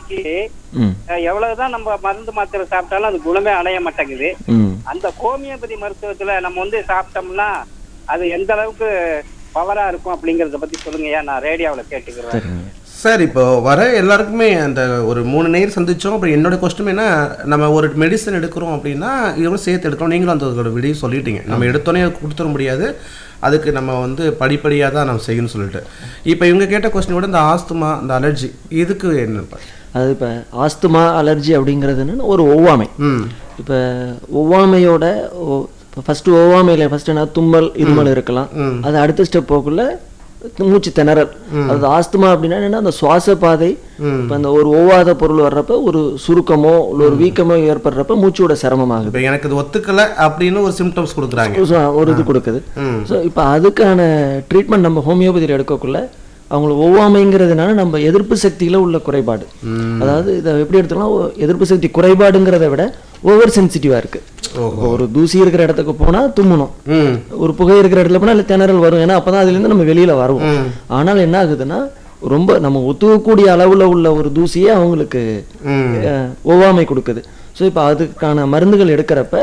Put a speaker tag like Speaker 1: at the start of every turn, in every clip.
Speaker 1: நோய்க்கு
Speaker 2: ம்
Speaker 1: அஹ், எவ்வளவுதான் நம்ம மருந்து மாத்திரை சாப்பிட்டாலும் அது குணமே அடைய மாட்டேங்குது
Speaker 2: ம்
Speaker 1: அந்த ஹோமியோபதி மருத்துவத்துல நம்ம வந்து சாப்பிட்டோம்னா அது எந்த அளவுக்கு பவரா இருக்கும் அப்படிங்கறத பத்தி சொல்லுங்கய்யா நான் ரேடியோவுல கேட்டுக்கிறேன்
Speaker 2: சரிங்க
Speaker 3: சார் இப்போ வர எல்லாருக்குமே அந்த ஒரு மூணு நேர் சந்திச்சோம் அப்புறம் என்னோட கொஸ்டின் என்ன நம்ம ஒரு மெடிசன் எடுக்கிறோம் அப்படின்னா இதோட சேர்த்து எடுக்கிறோம் நீங்களும் அந்த விடிய சொல்லிட்டீங்க நம்ம எடுத்தோன்னே கொடுத்துட முடியாது அதுக்கு நம்ம வந்து படிப்படியாக தான் நம்ம செய்யணும்னு சொல்லிட்டு இப்போ இவங்க கேட்ட கொஸ்டின் விட இந்த ஆஸ்துமா இந்த அலர்ஜி இதுக்கு என்ன
Speaker 2: அது இப்போ ஆஸ்துமா அலர்ஜி அப்படிங்கிறது என்னன்னா ஒரு ஒவ்வாமை
Speaker 3: ம்
Speaker 2: இப்போ ஒவ்வாமையோட இப்போ ஃபஸ்ட்டு ஒவ்வாமையில் ஃபஸ்ட்டு என்ன தும்மல் இருமல் இருக்கலாம் அது அடுத்த ஸ்டெப் போக்குள்ள மூச்சு திணறல் அது ஆஸ்துமா அப்படின்னா என்னன்னா அந்த சுவாச பாதை இப்போ அந்த ஒரு ஒவ்வாத பொருள் வர்றப்ப ஒரு சுருக்கமோ இல்லை ஒரு வீக்கமோ ஏற்படுறப்ப மூச்சோட சிரமமாகுது
Speaker 3: இப்போ எனக்கு இது ஒத்துக்கலை அப்படின்னு ஒரு சிம்டம்ஸ் கொடுக்குறாங்க
Speaker 2: So, ஒரு இது கொடுக்குது ஸோ இப்போ அதுக்கான ட்ரீட்மெண்ட் நம்ம ஹோமியோபதியில் எடுக்கக்குள்ள அவங்களுக்கு ஒவ்வாமைங்கிறதுனால நம்ம எதிர்ப்பு சக்தியில உள்ள குறைபாடு அதாவது இதை எப்படி எடுத்துக்கலாம் ஒ- எதிர்ப்பு சக்தி குறைபாடுங்கிறத விட ஓவர் சென்சிட்டிவாக இருக்கு இப்போ ஒரு தூசி இருக்கிற இடத்துக்கு போனா தும்மணும்
Speaker 3: ம்
Speaker 2: ஒரு புகை இருக்கிற இடத்துல போனா இல்லை திணறல் வரும் ஏன்னா அப்பதான் அதுல இருந்து நம்ம வெளியில வருவோம் ஆனால் என்ன ஆகுதுன்னா ரொம்ப நம்ம ஒத்துக்கக்கூடிய அளவுல உள்ள ஒரு தூசியே அவங்களுக்கு அஹ், ஒவ்வாமை கொடுக்குது ஸோ இப்போ அதுக்கான மருந்துகள் எடுக்கிறப்ப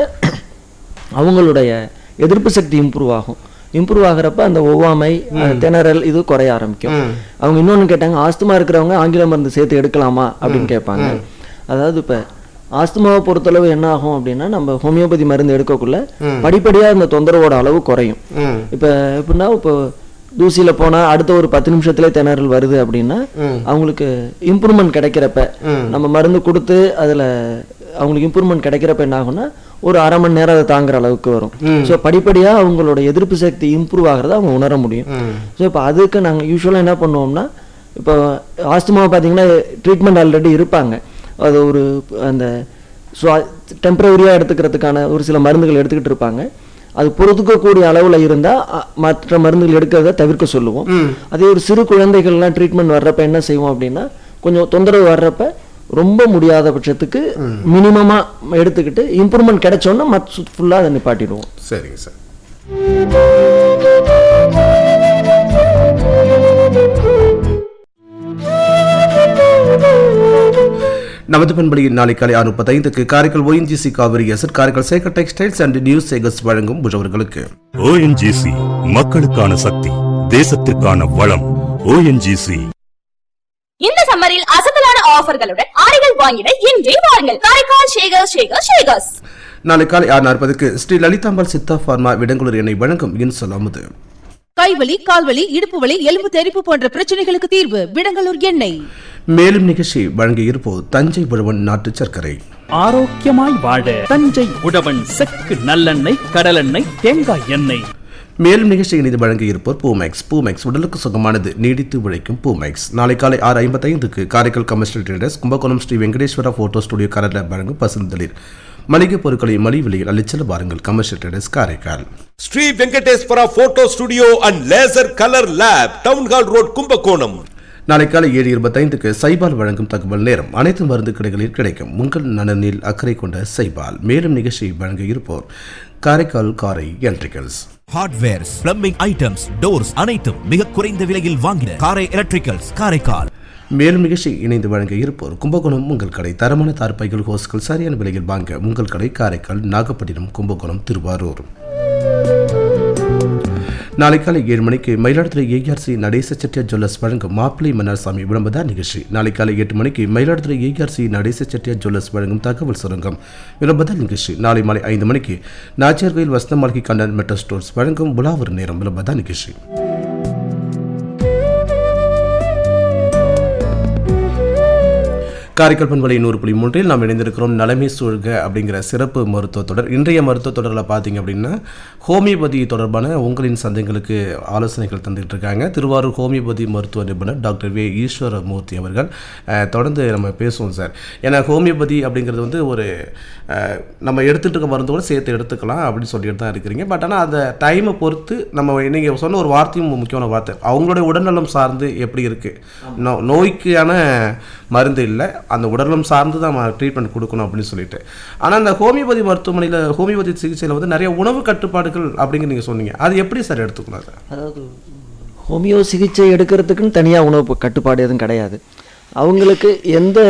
Speaker 2: அவங்களுடைய எதிர்ப்பு சக்தி இம்ப்ரூவ் ஆகும் இம்ப்ரூவ் ஆகிறப்ப அந்த ஒவ்வாமை அஹ், திணறல் இது குறைய ஆரம்பிக்கும் அவங்க இன்னொன்னு கேட்டாங்க ஆஸ்துமா இருக்கிறவங்க ஆங்கில மருந்து சேர்த்து எடுக்கலாமா அப்படின்னு கேட்பாங்க அதாவது இப்ப ஆஸ்துமாவை பொறுத்தளவு என்ன ஆகும் அப்படின்னா நம்ம ஹோமியோபதி மருந்து எடுக்கக்குள்ள படிப்படியா இந்த தொந்தரவோட அளவு குறையும்
Speaker 3: ம்
Speaker 2: இப்ப எப்படின்னா இப்போ தூசியில போனா அடுத்த ஒரு பத்து நிமிஷத்துல திணறல் வருது அப்படின்னா அவங்களுக்கு இம்ப்ரூவ்மெண்ட் கிடைக்கிறப்ப நம்ம மருந்து கொடுத்து அதுல அவங்களுக்கு இம்ப்ரூவ்மெண்ட் கிடைக்கிறப்ப என்ன ஆகும்னா ஒரு அரை மணி நேரம் அதை தாங்குற அளவுக்கு வரும் ஸோ படிப்படியா அவங்களோட எதிர்ப்பு சக்தி இம்ப்ரூவ் ஆகிறத அவங்க உணர முடியும் ஸோ இப்போ அதுக்கு நாங்க யூஸ்வலா என்ன பண்ணுவோம்னா இப்போ ஆஸ்துமா பார்த்தீங்கன்னா ட்ரீட்மெண்ட் ஆல்ரெடி இருப்பாங்க அது ஒரு அந்த டெம்பரவரியாக எடுத்துக்கிறதுக்கான ஒரு சில மருந்துகள் எடுத்துக்கிட்டு இருப்பாங்க அது பொறுத்துக்கக்கூடிய அளவுல இருந்தா அ- மற்ற மருந்துகள் எடுக்கிறத தவிர்க்க சொல்லுவோம் அதே ஒரு சிறு குழந்தைகள்லாம் ட்ரீட்மெண்ட் வர்றப்ப என்ன செய்வோம் அப்படின்னா கொஞ்சம் தொந்தரவு வர்றப்ப ரொம்ப முடியாத பட்சத்துக்கு மினிமமா எடுத்துக்கிட்டு இம்ப்ரூவ்மெண்ட் கிடைச்சோன்னா மற்ற ஃபுல்லா அதை நிப்பாட்டிடுவோம்
Speaker 3: சரிங்க சார் நமது பண்படியில் நாளை காலை ஆறு முப்பத்தைந்துக்கு Karaikal ONGC Kaveri asset Karaikal Sekar textiles and news Sekars வழங்கும் புஜவர்களுக்கு
Speaker 4: ஓஎன்ஜிசி மக்களுக்கான சக்தி தேசத்திற்கான வளம் ஓஎன்ஜிசி
Speaker 5: இந்த சம்மரில் அசத்தலான ஆஃபர்களுடன் ஆடைகள் வாங்கிட இன்றே வாருங்கள் காரைக்கால் ஷேகர் ஷேகர் ஷேகர்ஸ்
Speaker 3: நாளை காலை ஆறு நாற்பதுக்கு ஸ்ரீ லலிதாம்பாள் சித்தா பார்மா விடங்குளூர் எண்ணெய் வழங்கும் இன்சொல் அமுது
Speaker 6: கைவலி கால்வலி இடுப்பு வலி எலும்பு தெறிப்பு போன்ற பிரச்சனைகளுக்கு தீர்வு விடங்கலூர் எண்ணெய்
Speaker 3: மேலும் நிகழ்ச்சி வழங்கி இருப்போர் தஞ்சை உழவன் நாட்டு சர்க்கரை
Speaker 7: ஆரோக்கியமாய் வாழ தஞ்சை உழவன் செக்கு நல்லெண்ணெய் கடலெண்ணெய் தேங்காய் எண்ணெய்
Speaker 3: மேலும் நிகழ்ச்சி இணைந்து வழங்கி இருப்போர் பூமேக்ஸ் பூமேக்ஸ் உடலுக்கு சுகமானது நீடித்து உழைக்கும் பூமேக்ஸ் நாளை காலை ஆறு ஐம்பத்தைந்துக்கு Karaikal commercial traders Kumbakonam Sri Venkateswara photo studio கரல வழங்கும் பசுந்தளிர் மளிகை பொருட்களை மலி விலையில் அளிச்சல பாருங்கள் commercial traders Karaikal
Speaker 8: Sri Venkateswara photo studio and laser colour lab town hall road Kumbakonam
Speaker 3: நாளை காலை ஏழு இருபத்தைந்துக்கு சைபால் வழங்கும் தகவல் நேரம் அனைத்து மருந்து கடைகளில் கிடைக்கும் உங்கள் நலனில் அக்கறை கொண்ட சைபால் மேலும் நிகழ்ச்சி வழங்க இருப்போர் Karaikal Karai electricals
Speaker 9: hardwares plumbing items doors அனைத்தும் மிக குறைந்த விலையில் வாங்கின காரை எலக்ட்ரிக்கல்ஸ் காரைக்கால்
Speaker 3: மேலும் நிகழ்ச்சி இணைந்து வழங்க இருப்போர் கும்பகோணம் உங்கள் கடை தரமான தார்பைகள் ஹோஸ்கள் சரியான விலையில் வாங்க உங்கள் கடை காரைக்கால் நாகப்பட்டினம் கும்பகோணம் திருவாரூர் நாளை காலை ஏழு மணிக்கு மயிலாடுதுறை ஏஆர்சி நடேச செட்டியார் ஜுவல்லர்ஸ் வழங்கும் மாப்பிள்ளை மன்னார்சாமி விளம்பர நிகழ்ச்சி நாளை காலை எட்டு மணிக்கு மயிலாடுதுறை ஏஆர்சி நடேச செட்டியார் ஜுவல்லர்ஸ் வழங்கும் தகவல் சுரங்கம் விளம்பர நிகழ்ச்சி நாளை மாலை ஐந்து மணிக்கு நாச்சியார் கோயில் வசந்த மாளிகை கண்ணன் மெட்டல் ஸ்டோர்ஸ் வழங்கும் உலாவூர் நேரம் விளம்பர நிகழ்ச்சி காரைக்கால் பண்பலை நூறு புள்ளி மூன்றில் நாம் இணைந்திருக்கிறோம் நலமே சூழ்க அப்படிங்கிற சிறப்பு மருத்துவ தொடர் இன்றைய மருத்துவ தொடரில் பார்த்தீங்க அப்படின்னா ஹோமியோபதி தொடர்பான உங்களின் சந்தைகளுக்கு ஆலோசனைகள் தந்துகிட்டு இருக்காங்க திருவாரூர் ஹோமியோபதி மருத்துவ நிபுணர் டாக்டர் வே ஈஸ்வரமூர்த்தி அவர்கள் அஹ், தொடர்ந்து நம்ம பேசுவோம் சார் ஏன்னா ஹோமியோபதி அப்படிங்கிறது வந்து ஒரு அஹ், நம்ம எடுத்துகிட்டு இருக்க மருந்தோடு சேர்த்து எடுத்துக்கலாம் அப்படின்னு சொல்லிட்டு தான் இருக்கிறீங்க பட் ஆனால் அந்த டைமை பொறுத்து நம்ம நீங்கள் சொன்ன ஒரு வார்த்தையும் முக்கியமான வார்த்தை அவங்களுடைய உடல்நலம் சார்ந்து எப்படி இருக்குது நோ நோய்க்கான மருந்து இல்லை அந்த உடல்நலம் சார்ந்து தான் நம்ம ட்ரீட்மெண்ட் கொடுக்கணும் அப்படின்னு சொல்லிட்டு ஆனால் அந்த ஹோமியோபதி மருத்துவமனையில் ஹோமியோபதி சிகிச்சையில் வந்து நிறைய உணவு கட்டுப்பாடுகள் அப்படிங்கிற நீங்கள் சொன்னீங்க அது எப்படி சார் எடுத்துக்கணும் அதை
Speaker 2: அதாவது ஹோமியோ சிகிச்சை எடுக்கிறதுக்குன்னு தனியாக உணவு கட்டுப்பாடு எதுவும் கிடையாது அவங்களுக்கு எந்த